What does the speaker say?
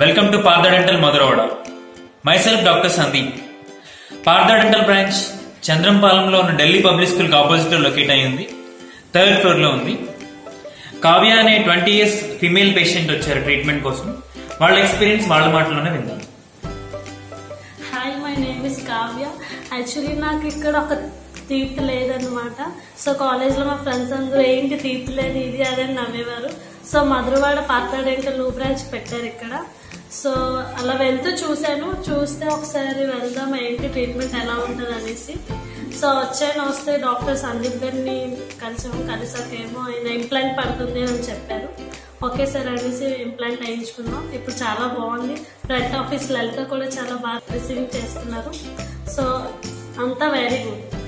welcome to Partha dental Madhurawada myself doctor Sandeep Partha dental branch చంద్రంపాలెంలో ఉన్న Delhi public school opposite లో locate అయి ఉంది థర్డ్ ఫ్లోర్ లో ఉంది కావ్య అనే ట్వంటీ ఇయర్స్ ఫిమేల్ పేషెంట్ వచ్చారు ట్రీట్మెంట్ కోసం వాళ్ళ ఎక్స్పీరియన్స్ వాళ్ళ మాటలోనే విందాం hi my name is Kavya actually నాకు ఇక్కడ ఒక తీర్త్ లేదనమాట సో కాలేజ్లో మా ఫ్రెండ్స్ అందరూ ఏంటి తీర్త్ లేదు ఇది అదని నవ్వేవారు సో మధురవాడ పాత డెంటల్ లూ బ్రాంచ్ పెట్టారు ఇక్కడ సో అలా వెళ్తూ చూశాను చూస్తే ఒకసారి వెళ్దాం ఏంటి ట్రీట్మెంట్ ఎలా ఉంటుంది అనేసి సో వచ్చాను వస్తే డాక్టర్ సందీప్ గారిని కలిసాము కలిసాకేమో ఆయన ఇంప్లాంట్ పడుతుంది అని చెప్పారు ఓకే సార్ అనేసి ఇంప్లాంట్ వేయించుకున్నాం ఇప్పుడు చాలా బాగుంది ఫ్రంట్ ఆఫీస్ లలిత కూడా చాలా బాగా రిసీవింగ్ చేస్తున్నారు సో అంతా వెరీ గుడ్